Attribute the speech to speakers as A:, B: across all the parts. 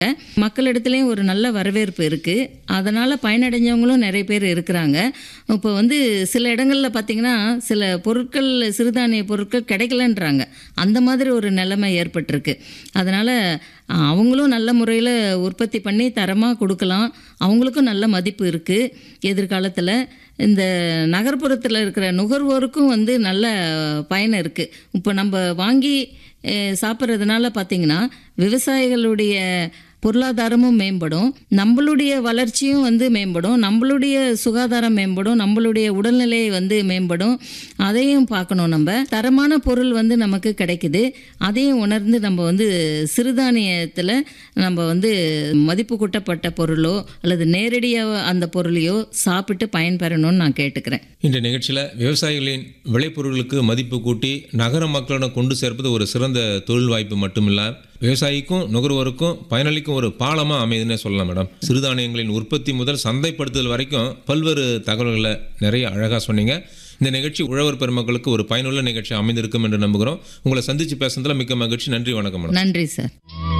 A: மக்களிடத்துலையும் ஒரு நல்ல வரவேற்பு இருக்குது அதனால் பயனடைஞ்சவங்களும் நிறைய பேர் இருக்கிறாங்க இப்போ வந்து சில இடங்களில் பார்த்திங்கன்னா சில பொருட்கள் சிறுதானிய பொருட்கள் கிடைக்கலன்றாங்க அந்த மாதிரி ஒரு நிலைமை ஏற்பட்டிருக்கு அதனால் அவங்களும் நல்ல முறையில் உற்பத்தி பண்ணி தரமாக கொடுக்கலாம் அவங்களுக்கும் நல்ல மதிப்பு இருக்குது எதிர்காலத்தில் இந்த நகர்ப்புறத்தில் இருக்கிற நுகர்வோருக்கும் வந்து நல்ல பயன் இருக்குது இப்போ நம்ம வாங்கி அஹ், சாப்பிட்றதுனால பார்த்திங்கன்னா விவசாயிகளுடைய பொருளாதாரமும் மேம்படும் நம்மளுடைய வளர்ச்சியும் வந்து மேம்படும் நம்மளுடைய சுகாதாரம் மேம்படும் நம்மளுடைய உடல்நிலை வந்து மேம்படும் அதையும் பார்க்கணும் நம்ம தரமான பொருள் வந்து நமக்கு கிடைக்குது அதையும் உணர்ந்து நம்ம வந்து சிறுதானியத்தில் நம்ம வந்து மதிப்பு கூட்டப்பட்ட பொருளோ அல்லது நேரடியாக அந்த பொருளையோ சாப்பிட்டு பயன்பெறணும்னு நான் கேட்டுக்கிறேன்
B: இந்த நிகழ்ச்சியில் விவசாயிகளின் விளைபொருட்களுக்கு மதிப்பு கூட்டி நகர மக்களிடம் கொண்டு சேர்ப்பது ஒரு சிறந்த தொழில் வாய்ப்பு மட்டுமில்ல விவசாயிக்கும் நுகர்வோருக்கும் பயனளிக்கும் ஒரு பாலமாக அமையுதுன்னே சொல்லலாம் மேடம் சிறுதானியங்களின் உற்பத்தி முதல் சந்தைப்படுத்துதல் வரைக்கும் பல்வேறு தகவல்களை நிறைய அழகாக சொன்னீங்க இந்த நிகழ்ச்சி உழவர் பெருமக்களுக்கு ஒரு பயனுள்ள நிகழ்ச்சி அமைந்திருக்கும் என்று நம்புகிறோம் உங்களை சந்திச்சு பேசுனதுல மிக்க மகிழ்ச்சி நன்றி வணக்கம் மேடம்
A: நன்றி சார்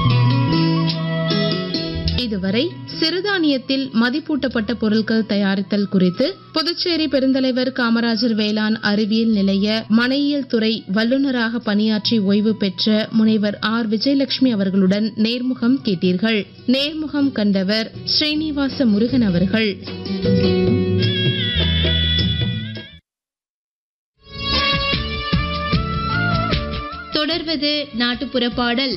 C: இதுவரை சிறுதானியத்தில் மதிப்பூட்டப்பட்ட பொருட்கள் தயாரித்தல் குறித்து புதுச்சேரி பெருந்தலைவர் காமராஜர் வேளாண் அறிவியல் நிலைய மனையியல் துறை வல்லுநராக பணியாற்றி ஓய்வு பெற்ற முனைவர் ஆர் விஜயலட்சுமி அவர்களுடன் நேர்முகம் கேட்டீர்கள் நேர்முகம் கண்டவர் ஸ்ரீனிவாச முருகன் அவர்கள் தொடர்வது நாட்டுப்புற பாடல்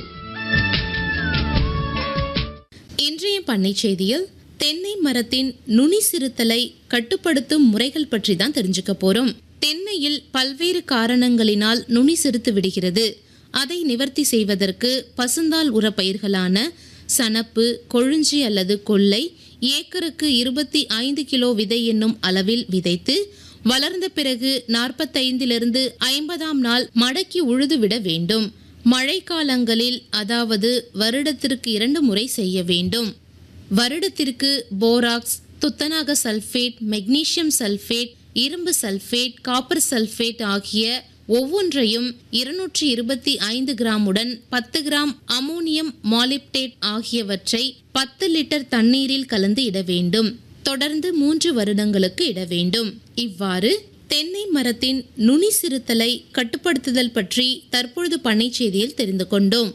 C: இன்றைய பண்ணை செய்தியில் தென்னை மரத்தின் நுனி சிறுத்தலை கட்டுப்படுத்தும் முறைகள் பற்றி தான் தெரிஞ்சுக்க போறோம் தென்னையில் பல்வேறு காரணங்களினால் நுனி சிறுத்து விடுகிறது அதை நிவர்த்தி செய்வதற்கு பசுந்தாள் உரப்பயிர்களான சணப்பு கொழுஞ்சி அல்லது கொல்லை ஏக்கருக்கு இருபத்தி ஐந்து கிலோ விதை என்னும் அளவில் விதைத்து வளர்ந்த பிறகு நாற்பத்தைந்திலிருந்து ஐம்பதாம் நாள் மடக்கி உழுதுவிட வேண்டும் மழைக்காலங்களில் அதாவது வருடத்திற்கு இரண்டு முறை செய்ய வேண்டும் வருடத்திற்கு போராக்ஸ் துத்தநாக சல்ஃபேட் மெக்னீசியம் சல்ஃபேட் இரும்பு சல்ஃபேட் காப்பர் சல்ஃபேட் ஆகிய ஒவ்வொன்றையும் இருநூற்றி இருபத்தி ஐந்து கிராமுடன் பத்து கிராம் அமோனியம் மாலிப்டேட் ஆகியவற்றை பத்து லிட்டர் தண்ணீரில் கலந்து இட வேண்டும் தொடர்ந்து மூன்று வருடங்களுக்கு இட வேண்டும் இவ்வாறு தென்னை மரத்தின் நுனி சிறுத்தலை கட்டுப்படுத்துதல் பற்றி தற்பொழுது பண்ணை செய்தியில் தெரிந்து கொண்டோம்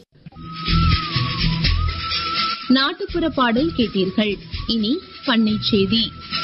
C: நாட்டுப்புற பாடல் கேட்டீர்கள் இனி பண்ணை செய்தி